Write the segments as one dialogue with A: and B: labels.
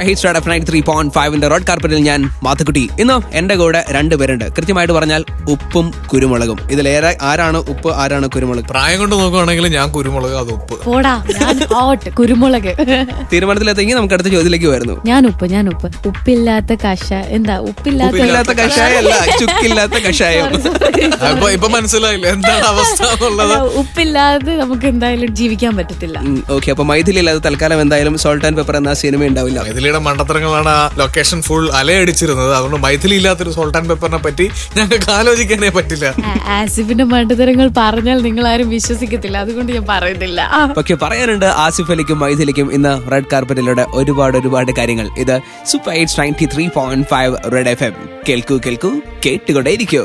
A: Hits red F nine three point ഫൈവിന്റെ red കാർപ്പറ്റിൽ ഞാൻ മാത്തുക്കുട്ടി ഇന്ന് എന്റെ കൂടെ രണ്ടുപേരുണ്ട് കൃത്യമായിട്ട് പറഞ്ഞാൽ ഉപ്പും കുരുമുളകും ഇതിലേറെ ആരാണ് ഉപ്പ് ആരാണ് കുരുമുളക്
B: പ്രായം കൊണ്ട് നോക്കുവാണെങ്കിൽ ഞാൻ കുരുമുളക് അത് ഉപ്പ്
C: പോടാ ഞാൻ ഹോട്ട് കുരുമുളക്
A: തീരുമാനത്തിലെത്തെങ്കിൽ നമുക്ക് അടുത്ത ചോദ്യത്തിലേക്ക് വരുന്നു
C: ഞാൻ ഉപ്പ് ഞാൻ ഉപ്പ് ഉപ്പില്ലാത്ത കഷ എന്താ ഉപ്പില്ലാത്ത
A: ഉപ്പില്ലാത്ത കഷായമല്ല ചുക്കില്ലാത്ത കഷായം
B: അപ്പൊ ഇപ്പൊ മനസ്സിലായില്ല എന്താണ് അവസ്ഥ എന്നുള്ളത്
C: അല്ല, ഉപ്പില്ലാതെ നമുക്ക് എന്തായാലും ജീവിക്കാൻ പറ്റത്തില്ല
A: ഓക്കെ അപ്പൊ മൈഥിലി അല്ലാതെ തൽക്കാലം എന്തായാലും സോൾട്ട് ആൻഡ് പെപ്പർ എന്ന സിനിമ ഉണ്ടാവില്ല
B: മൈഥിലിയുടെ മണ്ടത്തരങ്ങളാണ് ആ ലൊക്കേഷൻ ഫുൾ അലയടിച്ചിരുന്നത് അതുകൊണ്ട് മൈഥിലി ഇല്ലാത്തൊരു സോൾട്ട് ആൻഡ് പെപ്പറിനെ പറ്റി ഞങ്ങൾക്ക് ആലോചിക്കാനേ പറ്റില്ല
C: ആ- ആസിഫിന്റെ മണ്ടത്തരങ്ങൾ പറഞ്ഞാൽ നിങ്ങൾ ആരും വിശ്വസിക്കത്തില്ല അതുകൊണ്ട് ഞാൻ പറയുന്നില്ല ആ,
A: പക്ഷെ പറയാനുണ്ട് ആസിഫ് അലിക്കും മൈഥിലിക്കും ഇന്ന് റെഡ് കാർപ്പറ്റിലൂടെ ഒരുപാട് ഒരുപാട് കാര്യങ്ങൾ ഇത് super eight ninety three point five red F M കേൾക്കൂ കേൾക്കൂ കേട്ടുകൊണ്ടേയിരിക്കൂ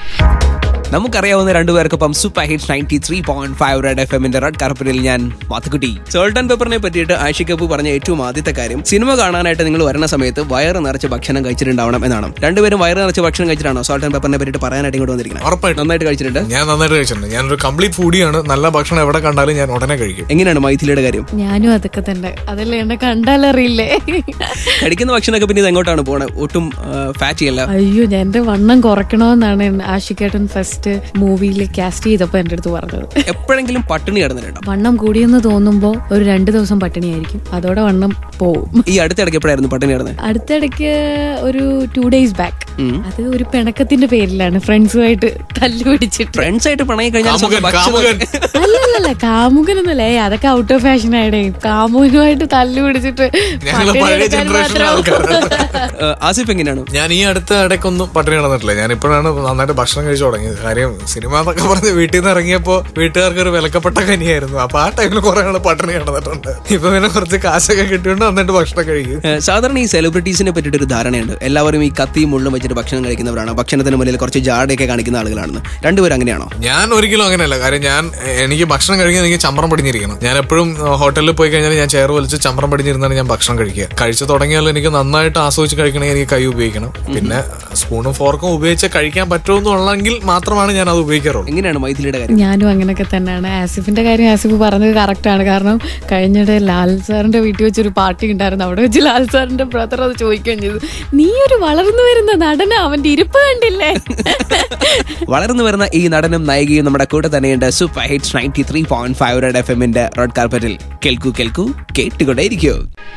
A: നമുക്കറിയാവുന്ന രണ്ടുപേർക്കൊപ്പം super hit ninety three point five red F എമ്മിന്റെ റെഡ് കാർപ്പറ്റിൽ ഞാൻ മാത്തുക്കുട്ടി സോൾട്ട് ആൻഡ് പെപ്പറിനെ പറ്റിയിട്ട് ആഷി കപൂർ പറഞ്ഞ ഏറ്റവും ആദ്യത്തെ കാര്യം സിനിമ കാണാനായിട്ട് നിങ്ങൾ വരുന്ന സമയത്ത് വയറ് നിറച്ച് ഭക്ഷണം കഴിച്ചിട്ടുണ്ടാവണം എന്നാണ് രണ്ടുപേരും വയറ് നിറച്ച് ഭക്ഷണം കഴിച്ചിട്ടാണോ സോൾട്ട് ആൻഡ് പെപ്പറിനെ പറ്റിയിട്ട് പറയാനായിട്ട് ഇങ്ങോട്ട് വന്നിരിക്കുന്നത്
B: ഉറപ്പായിട്ടും
A: നന്നായിട്ട് കഴിച്ചിട്ടുണ്ട്
B: ഞാൻ നന്നായിട്ട് കഴിച്ചിട്ടുണ്ട് ഞാനൊരു കംപ്ലീറ്റ് ഫുഡിയാണ് നല്ല ഭക്ഷണം എവിടെ കണ്ടാലും ഞാൻ ഉടനെ കഴിക്കും
A: എങ്ങനെയാണ് മൈഥിലിയുടെ കാര്യം
C: ഞാനും അതൊക്കെ തന്നെ അതല്ലേ എന്നെ കണ്ടാലറിയില്ലേ
A: കഴിക്കുന്ന ഭക്ഷണമൊക്കെ പിന്നെ ഇത് എങ്ങോട്ടാണ് പോണത് ഒട്ടും ഫാറ്റി അല്ല
C: അയ്യോ ഞാൻ എന്റെ വണ്ണം കുറയ്ക്കണമെന്നാണ് എൻ- ആഷിക്കേട്ടൻ ഫസ്റ്റ് മൂവിയിൽ കാസ്റ്റ് ചെയ്തപ്പോ എന്റെ അടുത്ത് പറഞ്ഞത്
A: എപ്പോഴെങ്കിലും പട്ടിണി കിടന്നിട്ടുണ്ടോ
C: വണ്ണം കൂടിയെന്ന് തോന്നുമ്പോ ഒരു രണ്ടു ദിവസം പട്ടിണിയായിരിക്കും അതോടെ വണ്ണം പോവും
A: ഈ അടുത്തിടയ്ക്ക് എപ്പോഴായിരുന്നു പട്ടിണി കിടന്നത്
C: അടുത്തിടയ്ക്ക് ഒരു ടു ഡേയ്സ് ബാക്ക് അത് ഒരു പിണക്കത്തിന്റെ പേരിലാണ് ഫ്രണ്ട്സുമായിട്ട് തല്ലു പിടിച്ചിട്ട്
A: ഫ്രണ്ട്സ് ആയിട്ട് പണങ്ങി കഴിഞ്ഞാൽ
B: കാമുകൻ
A: സ്വന്തം ഭക്ഷണം-
B: കാമുകൻ
C: അല്ലല്ല കാമുകനൊന്നുമല്ല ഏയ് അതൊക്കെ ഔട്ട് ഓഫ് ഫാഷൻ ആയിടേ കാമുകനുമായിട്ട് തല്ലു പിടിച്ചിട്ട്
B: ഞങ്ങള്
C: പട്ടിണി
B: പഴയ
C: കിടക്കാൻ
B: ജനറേഷനിലെ
C: മാത്രം.
B: ആൾക്കാരാണ്
A: ഏഹ്, ആസിഫ് എങ്ങനെയാണ്
B: ഞാൻ ഈ അടുത്ത ഇടയ്ക്കൊന്നും പട്ടിണി കിടന്നിട്ടില്ല ഞാൻ ഇപ്പോഴാണ് നന്നായിട്ട് ഭക്ഷണം കഴിച്ചു തുടങ്ങിയത് കാര്യം സിനിമ എന്നൊക്കെ പറഞ്ഞ് വീട്ടിൽ നിന്ന് ഇറങ്ങിയപ്പോ വീട്ടുകാർക്ക് ഒരു വിലക്കപ്പെട്ട കനിയായിരുന്നു അപ്പൊ ആ ടൈമിൽ കുറെ ആള് പട്ടിണി കിടന്നിട്ടുണ്ട് ഇപ്പൊ പിന്നെ കുറച്ച് കാശൊക്കെ കിട്ടിയോണ്ട് നന്നായിട്ട് ഭക്ഷണം കഴിക്കും
A: ഏഹ്, സാധാരണ ഈ സെലിബ്രിറ്റീസിനെ പറ്റിയിട്ട് ഒരു ധാരണയുണ്ട് എല്ലാവരും ഈ കത്തിയും മുള്ളും വെച്ചിട്ട് ഭക്ഷണം കഴിക്കുന്നവരാണ് ഭക്ഷണത്തിന് മുന്നിൽ കുറച്ച് ജാടയൊക്കെ കാണിക്കുന്ന ആളുകളാണെന്ന് രണ്ടുപേരും അങ്ങനെയാണോ
B: ഞാൻ ഒരിക്കലും അങ്ങനെയല്ല കാര്യം ഞാൻ എനിക്ക് ഭക്ഷണം കഴിക്കാൻ എനിക്ക് ചമ്രം പടിഞ്ഞിരിക്കണം ഞാൻ എപ്പോഴും ഹോട്ടലിൽ പോയി കഴിഞ്ഞാൽ ഞാൻ ചെയർ വലിച്ച് ചമ്രം പടിഞ്ഞിരുന്നാണ് ഞാൻ ഭക്ഷണം കഴിക്കുക കഴിച്ചു തുടങ്ങിയാൽ എനിക്ക് നന്നായിട്ട് ആസ്വദിച്ച് കഴിക്കണമെങ്കിൽ എനിക്ക് കൈ ഉപയോഗിക്കണം പിന്നെ സ്പൂണും ഫോർക്കും ഉപയോഗിച്ച് കഴിക്കാൻ പറ്റുമെന്നുള്ളെങ്കിൽ മാത്രമാണ് ഞാൻ അത് ഉപയോഗിക്കാറുള്ളൂ
A: എങ്ങനെയാണ് മൈഥിലിയുടെ കാര്യം
C: ഞാനും അങ്ങനെയൊക്കെ തന്നെയാണ് ആസിഫിന്റെ കാര്യം ആസിഫ് പറഞ്ഞത് കറക്റ്റ് ആണ് കാരണം കഴിഞ്ഞിടെ ലാൽ സാറിന്റെ വീട്ടിൽ വെച്ചൊരു പാർട്ടി ഉണ്ടായിരുന്നു അവിടെ വെച്ച് ലാൽ സാറിന്റെ ബ്രദർ അത് ചോദിക്കുകയും ചെയ്തു നീ ഒരു വളർന്നു വരുന്ന നടന അവന്റെ ഇരിപ്പ് കണ്ടില്ലേ
A: വളർന്നു വരുന്ന ഈ നടനും നായികയും നമ്മുടെ കൂടെ തന്നെയുണ്ട് super hits ninety three point five red F എമ്മിന്റെ റെഡ് കാർപ്പറ്റിൽ കേൾക്കൂ കേൾക്കൂ കേട്ടുകൊണ്ടേയിരിക്കൂ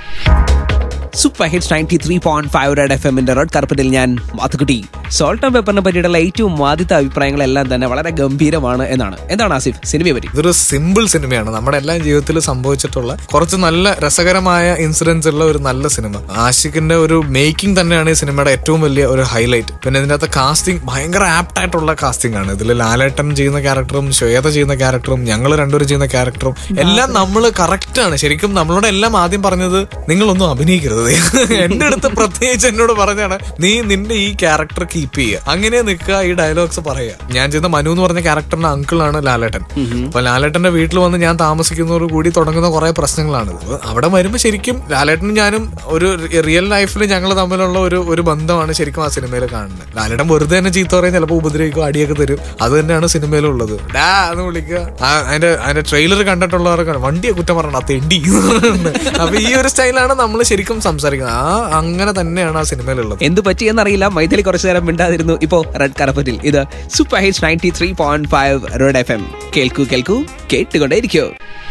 A: super hits ninety three point five red F എമ്മിന്റെ റെഡ് കാർപ്പറ്റിൽ ഞാൻ മാത്തുക്കുട്ടി സോൾട്ട് ആൻഡ് പെപ്പറിനെ പറ്റിയിട്ടുള്ള ഏറ്റവും ആദ്യത്തെ അഭിപ്രായങ്ങളെല്ലാം തന്നെ വളരെ ഗംഭീരമാണ് എന്നാണ് എന്താണ് ആസിഫ് സിനിമയെ പറ്റി
B: ഇതൊരു സിമ്പിൾ സിനിമയാണ് നമ്മുടെ എല്ലാ ജീവിതത്തിൽ സംഭവിച്ചിട്ടുള്ള കുറച്ച് നല്ല രസകരമായ ഇൻസിഡൻസ് ഉള്ള ഒരു നല്ല സിനിമ ആഷിഖിന്റെ ഒരു മേക്കിംഗ് തന്നെയാണ് ഈ സിനിമയുടെ ഏറ്റവും വലിയ ഒരു ഹൈലൈറ്റ് പിന്നെ ഇതിന്റെ അകത്ത് കാസ്റ്റിംഗ് ഭയങ്കര ആപ്റ്റ് ആയിട്ടുള്ള കാസ്റ്റിംഗ് ആണ് ഇതിൽ ലാലേട്ടൻ ചെയ്യുന്ന ക്യാരക്ടറും ശ്വേത ചെയ്യുന്ന ക്യാരക്ടറും ഞങ്ങൾ രണ്ടുപേരും ചെയ്യുന്ന ക്യാരക്ടറും എല്ലാം നമ്മൾ കറക്റ്റ് ആണ് ശരിക്കും നമ്മളോട് എല്ലാം ആദ്യം പറഞ്ഞത് നിങ്ങളൊന്നും അഭിനയിക്കരുത് എന്റെ അടുത്ത് പ്രത്യേകിച്ച് എന്നോട് പറഞ്ഞാണ് നീ നിന്റെ ഈ ക്യാരക്ടർ കീപ്പ് ചെയ്യുക അങ്ങനെ നിൽക്കുക ഈ ഡയലോഗ്സ് പറയുക ഞാൻ ചെയ്യുന്ന മനു എന്ന് പറഞ്ഞ ക്യാരക്ടറിന്റെ അങ്കിളാണ് ലാലേട്ടൻ അപ്പൊ ലാലേട്ടന്റെ വീട്ടിൽ വന്ന് ഞാൻ താമസിക്കുന്നതോട് കൂടി തുടങ്ങുന്ന കുറെ പ്രശ്നങ്ങളാണ് അപ്പൊ അവിടെ വരുമ്പോ ശരിക്കും ലാലേട്ടനും ഞാനും ഒരു റിയൽ ലൈഫിൽ ഞങ്ങൾ തമ്മിലുള്ള ഒരു ഒരു ബന്ധമാണ് ശരിക്കും ആ സിനിമയിൽ കാണുന്നത് ലാലേട്ടൻ വെറുതെ തന്നെ ചീത്ത പറയും ചിലപ്പോൾ ഉപദ്രവിക്കും അടിയൊക്കെ തരും അത് തന്നെയാണ് സിനിമയിലുള്ളത് ഡാ എന്ന് വിളിക്കുക ആ, അതിന്റെ അതിന്റെ ട്രെയിലർ കണ്ടിട്ടുള്ളവർക്ക് വണ്ടിയെ കുറ്റം പറഞ്ഞ ആ തെണ്ടി അപ്പൊ ഈ ഒരു സ്റ്റൈലാണ് നമ്മൾ ശരിക്കും സംസാരിക്കുന്നത് ആ അങ്ങനെ തന്നെയാണ് ആ സിനിമയിലുള്ളത്
A: എന്ത് പറ്റിയെന്നറിയില്ല മൈഥിലി കുറച്ചു നേരം മിണ്ടാതിരുന്നു ഇപ്പോ റെഡ് കാർപ്പറ്റിൽ ഇത് super hits ninety three point five red F M കേൾക്കൂ കേൾക്കൂ കേട്ടുകൊണ്ടേയിരിക്കൂ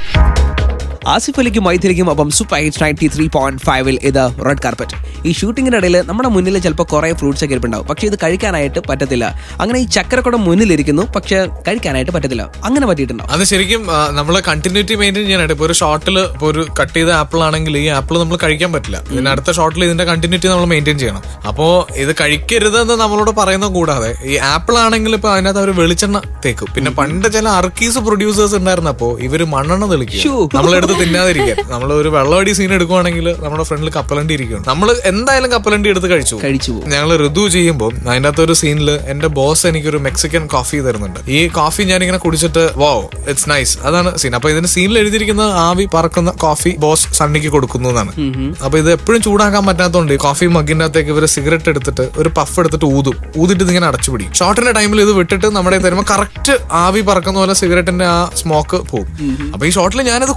A: ആസിഫ് അലിക്കും മൈഥിലിക്കും ഒപ്പം super hits ninety three point ഫൈവിൽ ഇത് റെഡ് കാർപ്പറ്റ് ഈ ഷൂട്ടിങ്ങിനിടയിൽ നമ്മുടെ മുന്നിൽ ചിലപ്പോൾ കുറേ ഫ്രൂട്ട്സ് ഒക്കെ ഇരിപ്പുണ്ടാവും പക്ഷേ ഇത് കഴിക്കാനായിട്ട് പറ്റത്തില്ല അങ്ങനെ ഈ ചക്കരക്കുടം മുന്നിലിരിക്കുന്നു പക്ഷെ കഴിക്കാനായിട്ട് പറ്റത്തില്ല അങ്ങനെ പറ്റിയിട്ടുണ്ടോ
B: അത് ശരിക്കും നമ്മൾ കണ്ടിന്യൂറ്റി മെയിൻറ്റെയിൻ ചെയ്യാനായിട്ട് ഇപ്പൊ ഒരു ഷോട്ടിൽ ഇപ്പൊ ഒരു കട്ട് ചെയ്ത ആപ്പിൾ ആണെങ്കിൽ ഈ ആപ്പിൾ നമ്മൾ കഴിക്കാൻ പറ്റില്ല ഇതിന് അടുത്ത ഷോട്ടിൽ ഇതിന്റെ കണ്ടിന്യൂറ്റി നമ്മൾ മെയിൻറ്റെയിൻ ചെയ്യണം അപ്പോ ഇത് കഴിക്കരുതെന്ന് നമ്മളോട് പറയുന്ന കൂടാതെ ഈ ആപ്പിൾ ആണെങ്കിൽ ഇപ്പൊ അതിനകത്ത് അവർ വെളിച്ചെണ്ണ തേക്കും പിന്നെ പണ്ട് ചില അർക്കീസ് പ്രൊഡ്യൂസേഴ്സ് ഉണ്ടായിരുന്നപ്പോ ഇവര് മണ്ണെണ്ണ തെളിക്കും
A: ശ്ശോ.
B: നമ്മളെടുത്ത് തിന്നാതിരിക്കാൻ നമ്മൾ ഒരു വെള്ളമടി സീൻ എടുക്കുവാണെങ്കിൽ നമ്മുടെ ഫ്രണ്ടിൽ കപ്പലണ്ടി ഇരിക്കുകയാണ് നമ്മൾ എന്തായാലും കപ്പലണ്ടി എടുത്ത് കഴിച്ചു പോകും.
A: കഴിച്ചു പോകും
B: ഞങ്ങൾ ഋതു ചെയ്യുമ്പോൾ അതിൻ്റെ അകത്ത് ഒരു സീനിൽ എന്റെ ബോസ് എനിക്കൊരു മെക്സിക്കൻ കോഫി തരുന്നുണ്ട് ഈ കോഫി ഞാൻ ഇങ്ങനെ കുടിച്ചിട്ട് വോ ഇറ്റ്സ് നൈസ് അതാണ് സീൻ അപ്പൊ ഇതിന് സീനിൽ എഴുതിയിരിക്കുന്ന ആവി പറക്കുന്ന കോഫി ബോസ് സണ്ണിക്ക് കൊടുക്കുന്നു എന്നാണ് അപ്പൊ ഇത് എപ്പോഴും ചൂടാക്കാൻ പറ്റാത്തതുകൊണ്ട് കോഫി മഗിന്റെ അകത്തേക്ക് ഇവര് സിഗരറ്റ് എടുത്തിട്ട് ഒരു പഫ് എടുത്തിട്ട് ഊതും ഊതിട്ട് ഇതിങ്ങനെ അടച്ചുപിടിക്കും ഷോർട്ടിന്റെ ടൈമിൽ ഇത് വിട്ടിട്ട് നമ്മുടെ തരുമ്പോൾ കറക്റ്റ് ആവി പറക്കുന്ന പോലെ സിഗരറ്റിന്റെ ആ സ്മോക്ക് പോകും അപ്പൊ ഈ ഷോട്ടിൽ ഞാനത് കുടിക്കണം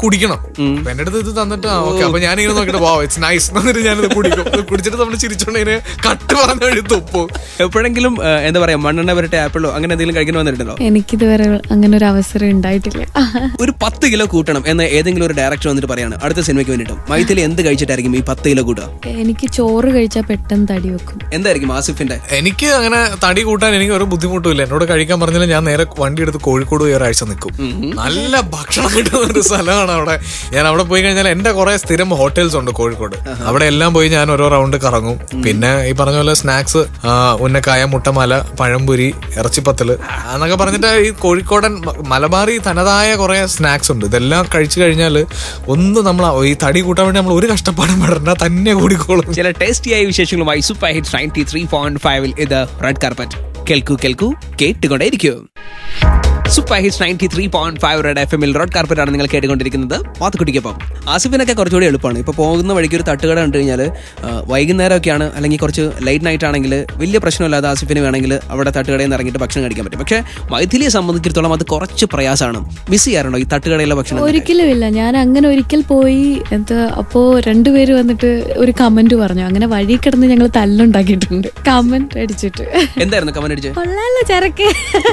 B: അപ്പൊ എന്റെ അടുത്ത് ഇത് തന്നിട്ട് ഓക്കെ അപ്പൊ ഞാനിങ്ങനെ നോക്കിട്ട് വാ ഇറ്റ്സ് നൈസ് എന്നിട്ട് ഞാനിത് കുടിക്കും ഇത് കുടിച്ചിട്ട് നമ്മൾ ചിരിച്ചോണ്ടതിന് കട്ട് പറഞ്ഞ വഴി തുപ്പും
A: എപ്പോഴെങ്കിലും ആ, എന്താ പറയാ മണ്ണെണ്ണ വരട്ടെ ആപ്പിളോ അങ്ങനെ എന്തെങ്കിലും കഴിക്കാൻ വന്നിട്ടുണ്ടോ
C: എനിക്കിതുവരെ അങ്ങനെ ഒരു അവസരം ഉണ്ടായിട്ടില്ല
A: ഒരു പത്ത് കിലോ കൂട്ടണം എന്ന് ഏതെങ്കിലും ഒരു ഡയറക്ടർ വന്നിട്ട് പറയാണ് അടുത്ത സിനിമയ്ക്ക് വേണ്ടിയിട്ടും മൈഥിലി എന്ത് കഴിച്ചിട്ടായിരിക്കും ഈ പത്ത് കിലോ കൂട്ടുക
C: എനിക്ക് ചോറ് കഴിച്ചാൽ പെട്ടെന്ന് തടി വെക്കും
A: എന്തായിരിക്കും ആസിഫിന്റെ
B: എനിക്ക് അങ്ങനെ തടി കൂട്ടാൻ എനിക്ക് ഒരു ബുദ്ധിമുട്ടുമില്ല എന്നോട് കഴിക്കാൻ പറഞ്ഞാൽ ഞാൻ നേരെ വണ്ടി എടുത്ത് കോഴിക്കോട് പോയി ഒരാഴ്ച നിൽക്കും നല്ല ഭക്ഷണം കിട്ടുന്ന ഒരു സ്ഥലമാണ് അവിടെ ഞാൻ അവിടെ പോയി കഴിഞ്ഞാൽ എന്റെ കുറെ സ്ഥിരം ഹോട്ടൽസ് ഉണ്ട് കോഴിക്കോട് അവിടെ എല്ലാം പോയി ഞാൻ ഓരോ റൗണ്ട് കറങ്ങും പിന്നെ ഈ പറഞ്ഞ പോലെ സ്നാക്സ് ഉന്നക്കായ മുട്ടമാല പഴംപൊരി ഇറച്ചിപ്പത്തല് എന്നൊക്കെ പറഞ്ഞിട്ട് ഈ കോഴിക്കോടൻ മ- മലബാറി തനതായ കുറെ സ്നാക്സ് ഉണ്ട് ഇതെല്ലാം കഴിച്ചു കഴിഞ്ഞാൽ ഒന്ന് നമ്മൾ ഈ തടി കൂട്ടാൻ വേണ്ടി നമ്മൾ ഒരു കഷ്ടപ്പാടും പെടണ്ട തന്നെ കൂടിക്കോളും
A: ചില ടേസ്റ്റിയായ വിശേഷങ്ങളുമായി super hit ninety three point ഫൈവിൽ ഇത് റെഡ് കാർപ്പറ്റ് കേൾക്കൂ കേൾക്കൂ കേട്ടുകൊണ്ടേയിരിക്കൂ super hits ninety three point five red F എമ്മിൽ റെഡ് കാർപ്പറ്റ് ആണ് നിങ്ങൾ കേട്ടുകൊണ്ടിരിക്കുന്നത് മാത്തുക്കുട്ടിക്കൊപ്പം ആസിഫിനൊക്കെ കുറച്ചുകൂടി എളുപ്പമാണ് ഇപ്പോൾ പോകുന്ന വഴിക്ക് ഒരു തട്ടുകട കണ്ടു കഴിഞ്ഞാൽ വൈകുന്നേരമൊക്കെയാണ് അല്ലെങ്കിൽ കുറച്ച് ലൈറ്റ് നൈറ്റ് ആണെങ്കിൽ വലിയ പ്രശ്നമില്ലാതെ ആസിഫിന് വേണമെങ്കിൽ അവിടെ തട്ടുകടയിൽ നിന്ന് ഇറങ്ങിയിട്ട് ഭക്ഷണം കഴിക്കാൻ പറ്റും പക്ഷേ മൈഥിലിയെ സംബന്ധിച്ചിടത്തോളം അത് കുറച്ച് പ്രയാസമാണ് മിസ് ചെയ്യാറുണ്ടോ ഈ തട്ടുകടയിലെ ഭക്ഷണം
C: ഒരിക്കലും ഇല്ല ഞാൻ അങ്ങനെ ഒരിക്കൽ പോയി എന്താ അപ്പോ രണ്ടുപേര് വന്നിട്ട് ഒരു കമന്റ് പറഞ്ഞു അങ്ങനെ വഴി കിടന്ന് ഞങ്ങൾ തല്ലുണ്ടാക്കിയിട്ടുണ്ട് കമന്റ് അടിച്ചിട്ട്
A: എന്തായിരുന്നു കമന്റ് അടിച്ച്
C: കൊള്ളാലോ ചരക്ക്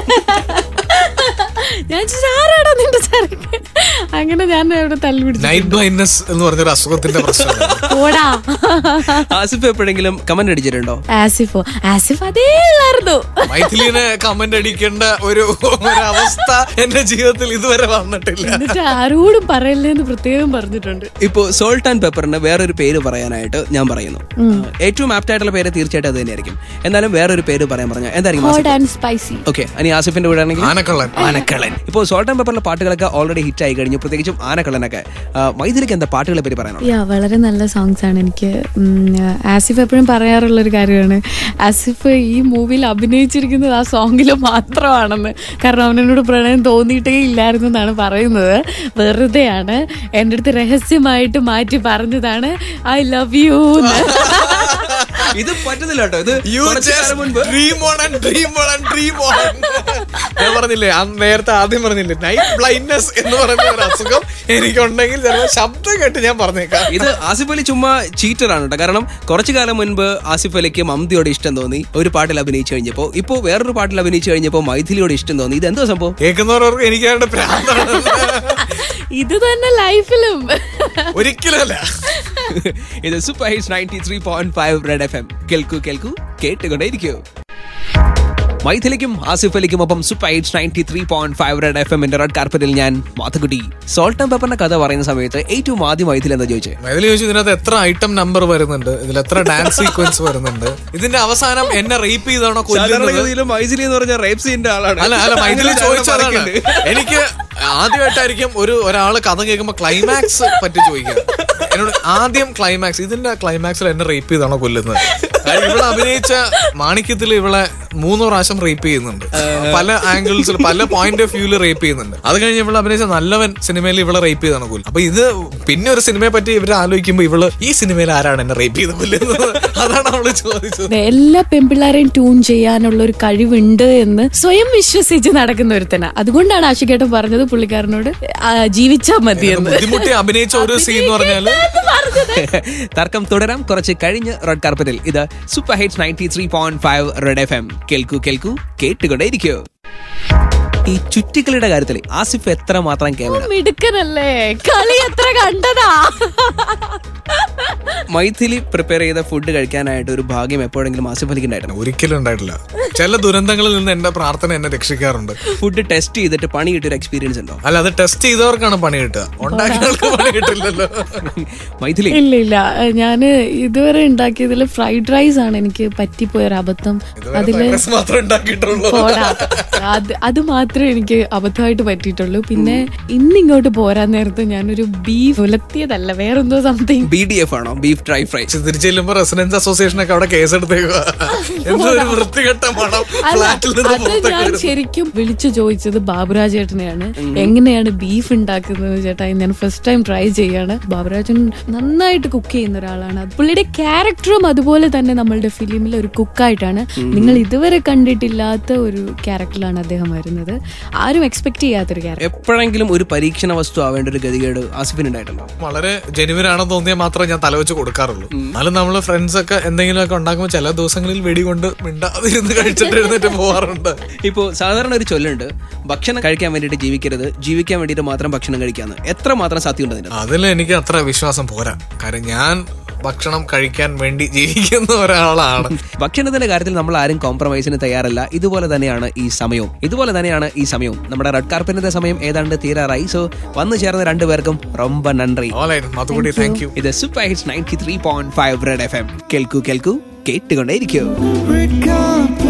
C: ഞാൻ ചോദിച്ചു, ആരാടാ നിന്റെ ചരക്ക് അങ്ങനെ ഞാൻ അവിടെ തല്ലു പിടിച്ചു
B: നൈറ്റ് ബ്ലൈൻഡ്നെസ് എന്ന് പറഞ്ഞൊരു അസുഖത്തിന്റെ പ്രശ്നമാണ്
C: പോടാ
A: ആസിഫ് എപ്പോഴെങ്കിലും കമന്റ് അടിച്ചിട്ടുണ്ടോ
C: ആസിഫോ ആസിഫ് അതേ ഉള്ളായിരുന്നു
B: മൈഥിലിനെ കമന്റ് അടിക്കേണ്ട ഒരു ഒരു അവസ്ഥ എന്റെ ജീവിതത്തിൽ ഇതുവരെ വന്നിട്ടില്ല
C: എന്നിട്ട് ആരോടും പറയല്ലേന്ന് പ്രത്യേകം പറഞ്ഞിട്ടുണ്ട്
A: ഇപ്പോ സോൾട്ട് ആൻഡ് പെപ്പറിന് വേറൊരു പേര് പറയാനായിട്ട് ഞാൻ പറയുന്നു ഏറ്റവും ആപ്റ്റ് ആയിട്ടുള്ള പേര് തീർച്ചയായിട്ടും അത് തന്നെയായിരിക്കും എന്നാലും വേറൊരു പേര് പറയാൻ പറഞ്ഞ എന്തായിരിക്കും
C: ഹോട്ട് ആൻഡ് സ്പൈസി
A: ഓക്കെ അനി ആസിഫിന്റെ വീടാണെങ്കിൽ
B: ആനക്കള്ളൻ
A: ആനക്കള്ളൻ ഇപ്പോൾ സോൾട്ട് ആൻഡ് പെപ്പറിലെ പാട്ടുകളൊക്കെ ഓൾറെഡി ഹിറ്റ് ആയി കഴിഞ്ഞു പ്രത്യേകിച്ചും ആനക്കള്ളനൊക്കെ ആ, മൈഥിലിക്ക് എന്താ പാട്ടുകളെ പേര് പറയാനുള്ളത്
C: യാ വളരെ നല്ല സോങ്സ് ആണ് എനിക്ക് ഉം, ആസിഫ് എപ്പോഴും പറയാറുള്ള ഒരു കാര്യമാണ് ആസിഫ് ഈ മൂവിയിൽ അഭിനയിച്ചിരിക്കുന്നത് ആ സോങ്ങിൽ മാത്രമാണെന്ന് കാരണം അവനോട് പ്രണയം തോന്നിയിട്ടേ ഇല്ലായിരുന്നു എന്നാണ് പറയുന്നത് വെറുതെയാണ് എൻ്റെ അടുത്ത് രഹസ്യമായിട്ട് മാറ്റി പറഞ്ഞതാണ് ഐ ലവ് യു
A: ഇത് പറ്റുന്നില്ല കേട്ടോ ഇത്
B: You
A: കുറച്ച്
B: just
A: കാലം മുൻപ്
B: dream on and dream on and dream on. ഞാൻ പറഞ്ഞില്ലേ ആ നേരത്തെ ആദ്യം പറഞ്ഞില്ലേ നൈറ്റ് ബ്ലൈൻഡ്നെസ് എന്ന് പറയുന്ന ഒരു അസുഖം എനിക്കുണ്ടെങ്കിൽ ചിലപ്പോൾ ശബ്ദം കേട്ട് ഞാൻ പറഞ്ഞേക്കാം
A: ഇത് ആസിഫ് അലി ചുമ്മാ ചീറ്റർ ആണ് കേട്ടോ കാരണം കുറച്ചു കാലം മുൻപ് ആസിഫ് അലിക്ക് മമതിയോട് ഇഷ്ടം തോന്നി ഒരു പാട്ടിൽ അഭിനയിച്ചു കഴിഞ്ഞപ്പോൾ ഇപ്പോൾ വേറൊരു പാട്ടിൽ അഭിനയിച്ചു കഴിഞ്ഞപ്പോൾ മൈഥിലിയോട് ഇഷ്ടം തോന്നി ഇത് എന്തോ സംഭവം
B: കേൾക്കുന്നവർക്ക് എനിക്ക് അവരുടെ പ്രാന്താണ്
C: ഇത് തന്നെ ലൈഫിലും
B: ഒരിക്കലല്ല
A: ഇത് super hits ninety three point five red F M കേൾക്കൂ കേൾക്കൂ കേട്ടുകൊണ്ടേയിരിക്കൂ മൈഥിലിക്കും ആസിഫ് അലിക്കും ഒപ്പം super hits ninety three point five red F എമ്മിന്റെ റെഡ് കാർപ്പറ്റിൽ ഞാൻ മാത്തുക്കുട്ടി സോൾട്ട് ആൻഡ് പെപ്പറിന്റെ കഥ പറയുന്ന സമയത്ത് ഏറ്റവും ആദ്യം മൈഥിലി എന്താ ചോദിച്ചേ
B: മൈഥിലി ചോദിച്ചു ഇതിനകത്ത് എത്ര ഐറ്റം നമ്പർ വരുന്നുണ്ട് ഇതിൽ എത്ര ഡാൻസ് സീക്വൻസ് വരുന്നുണ്ട് ഇതിന്റെ അവസാനം എന്നെ റേപ്പ് ചെയ്താണോ കൊല്ലുന്നത്
A: സാധാരണഗതിയിൽ മൈഥിലി എന്ന് പറഞ്ഞ റേപ്പ് സീന്റെ ആളാണ്
B: അല്ല അല്ല മൈഥിലി ചോദിച്ചതാണ് എനിക്ക് ആദ്യമായിട്ടായിരിക്കും ഒരു ഒരാള് കഥ കേൾക്കുമ്പോ ക്ലൈമാക്സ് പറ്റി ചോദിക്കുക എന്നോട് ആദ്യം ക്ലൈമാക്സ് ഇതിന്റെ ക്ലൈമാക്സിൽ എന്നെ റേപ്പ് ചെയ്താണോ കൊല്ലുന്നത് കാര്യം ഇവിടെ അഭിനയിച്ച മാണിക്യത്തിൽ ഇവളെ മൂന്ന് പ്രാവശ്യം റേപ്പ് ചെയ്യുന്നുണ്ട് പല ആംഗിൾസിൽ പല പോയിന്റ് ഓഫ് വ്യൂല് റേപ്പ് ചെയ്യുന്നുണ്ട് അത് കഴിഞ്ഞ് ഇവളെ അഭിനയിച്ച നല്ലവൻ സിനിമയിൽ ഇവളെ റേപ്പ് ചെയ്താണ് കൊല്ലും അപ്പൊ ഇത് പിന്നെ ഒരു സിനിമയെ പറ്റി ഇവർ ആലോചിക്കുമ്പോ ഇവള് ഈ സിനിമയിൽ ആരാണ് എന്നെ റേപ്പ് ചെയ്ത് കൊല്ലുന്നത് അതാണ് അവള് ചോദിച്ചത്
C: എല്ലാ പെൺപിള്ളാരെയും ട്യൂൺ ചെയ്യാനുള്ള ഒരു കഴിവുണ്ട് എന്ന് സ്വയം വിശ്വസിച്ച് നടക്കുന്ന ഒരുത്തന അതുകൊണ്ടാണ് ആഷിക്കേട്ടൻ പറഞ്ഞത് പുള്ളിക്കാരനോട് ആ, ജീവിച്ചാ മതി എന്ന്
B: ബുദ്ധിമുട്ടി അഭിനയിച്ച ഒരു സീൻ എന്ന് പറഞ്ഞാല്
A: തർക്കം തുടരാം കുറച്ച് കഴിഞ്ഞ് റെഡ് കാർപ്പറ്റിൽ ഇത് super hits ninety three point five red F M കേൾക്കൂ കേൾക്കൂ കേട്ടുകൊണ്ടേയിരിക്കൂ ഈ ചുറ്റിക്കളിയുടെ കാര്യത്തിൽ ആസിഫ് എത്ര മാത്രം കേവലം
C: മിടുക്കനല്ലേ കളി എത്ര കണ്ടതാ
A: മൈഥിലി പ്രിപ്പയർ ചെയ്ത ഫുഡ് കഴിക്കാനായിട്ട് ഒരു ഭാഗ്യം എപ്പോഴെങ്കിലും ആസിഫ് അലിക്ക് ഉണ്ടായിരുന്നു
B: ഒരിക്കലും ഉണ്ടായിട്ടില്ല ചില ദുരന്തങ്ങളിൽ നിന്ന് എന്റെ പ്രാർത്ഥന എന്നെ രക്ഷിക്കാറുണ്ട്
A: ഫുഡ് ടെസ്റ്റ് ചെയ്തിട്ട് പണി കിട്ടിയൊരു എക്സ്പീരിയൻസ് ഉണ്ടോ
B: അല്ല അത് ടെസ്റ്റ് ചെയ്തവർക്കാണ് പണി കിട്ടുക ഉണ്ടാക്കിയവർക്ക് പണി കിട്ടില്ലല്ലോ
A: മൈഥിലി
C: ഇല്ല ഇല്ല ഞാന് ഇതുവരെ ഉണ്ടാക്കിയതിൽ ഫ്രൈഡ് റൈസ് ആണ് എനിക്ക് പറ്റിപ്പോയ ഒരു അബദ്ധം അതില്
B: Virus മാത്രമേ ഉണ്ടാക്കിയിട്ടുള്ളൂ
C: പോടാ അത് അത് മാത്രമേ എനിക്ക് അബദ്ധമായിട്ട് പറ്റിയിട്ടുള്ളൂ പിന്നെ ഇന്നിങ്ങോട്ട് പോരാൻ നേരത്ത് ഞാനൊരു ബീഫ് ഉലത്തിയതല്ല വേറെന്തോ സംതിങ്
A: ബി ഡി എഫ് ബീഫാണോ ബീഫ് ഡ്രൈ ഫ്രൈ
B: തിരിച്ചു ചെല്ലുമ്പോ റെസിഡൻസ് അസോസിയേഷൻ ഒക്കെ അവിടെ കേസെടുത്തേക്കുക എന്തോ ഒരു വൃത്തികെട്ട മണം
C: അല്ല,
B: ഫ്ലാറ്റിൽ നിന്ന്
C: അത്
B: പുറത്തേക്ക്
C: ഞാൻ
B: വരുന്നു.
C: ശരിക്കും വിളിച്ചു ചോദിച്ചത് ബാബുരാജ് ചേട്ടനെയാണ് എങ്ങനെയാണ് ബീഫ് ഉണ്ടാക്കുന്നത് ചേട്ടാ ഇത് ഞാൻ ഫസ്റ്റ് ടൈം ട്രൈ ചെയ്യാണ് ബാബുരാജൻ നന്നായിട്ട് കുക്ക് ചെയ്യുന്ന ഒരാളാണ് അത് പുള്ളിയുടെ ക്യാരക്ടറും അതുപോലെ തന്നെ നമ്മളുടെ ഫിലിമിൽ ഒരു കുക്കായിട്ടാണ് നിങ്ങൾ ഇതുവരെ കണ്ടിട്ടില്ലാത്ത ഒരു ക്യാരക്ടറിലാണ് അദ്ദേഹം വരുന്നത് ആരും എക്സ്പെക്ട് ചെയ്യാത്തൊരു ക്യാരക്ടർ
A: എപ്പോഴെങ്കിലും ഒരു പരീക്ഷണ വസ്തു ആവേണ്ട ഒരു ഗതികേട് ആസിഫിന് ഉണ്ടായിട്ടുണ്ടോ
B: വളരെ ജെനുവിൻ ആണെന്ന് തോന്നിയാൽ മാത്രമേ ഞാൻ തലവെച്ച് കൊടുക്കാറുള്ളൂ എന്നാലും നമ്മള് ഫ്രണ്ട്സ് ഒക്കെ എന്തെങ്കിലുമൊക്കെ ഉണ്ടാക്കുമ്പോൾ ചില ദിവസങ്ങളിൽ വെടികൊണ്ട് മിണ്ടാതിരുന്ന് കഴിച്ചിട്ട് എഴുന്നേറ്റ് പോവാറുണ്ട്
A: ഇപ്പോൾ സാധാരണ ഒരു ചൊല്ലുണ്ട് ഭക്ഷണം കഴിക്കാൻ വേണ്ടിയിട്ട് ജീവിക്കരുത് ജീവിക്കാൻ വേണ്ടിയിട്ട് മാത്രം ഭക്ഷണം കഴിക്കാന്ന് എത്ര മാത്രം സാധ്യമുണ്ട് അതിന്
B: അതിൽ എനിക്ക് അത്ര വിശ്വാസം പോരാ കാര്യം ഞാൻ ഭക്ഷണം കഴിക്കാൻ വേണ്ടി ജീവിക്കുന്ന ഒരാളാണ്
A: ഭക്ഷണത്തിന്റെ കാര്യത്തിൽ നമ്മൾ ആരും കോംപ്രമൈസിന് തയ്യാറല്ല ഇതുപോലെ തന്നെയാണ് ഈ സമയവും ഇതുപോലെ തന്നെയാണ് ഈ സമയവും നമ്മുടെ റെഡ് കാർപ്പറ്റിന്റെ സമയം ഏതാണ്ട് തീരാറായി സോ വന്നു ചേർന്ന രണ്ടുപേർക്കും ரொம்ப നന്ദി
B: ഓലായിരുന്നു അതുകൂടി താങ്ക് യു
A: ഇത് super hits ninety three point five red F M കേൾക്കൂ കേൾക്കൂ കേട്ടുകൊണ്ടേയിരിക്കൂ
D: Red carpet.